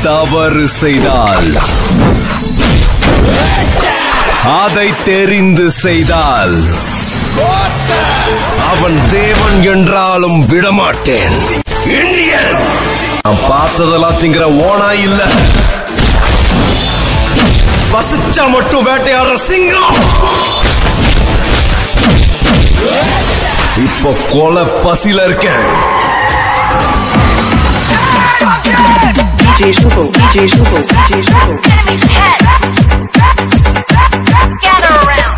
தவறு செய்தால் அதை தெரிந்து செய்தால் அவன் தேவன் என்றாலும் விடமாட்டேன் இந்தியன் நான் பார்த்ததெல்லாம் திங்கிற ஓனா இல்ல வசிச்சா மட்டும் வேட்டையாடுற சிங்கம் இப்போ கொலை பசியில இருக்கேன் DJ Shubo, DJ Shubo, DJ Shubo. Gather around.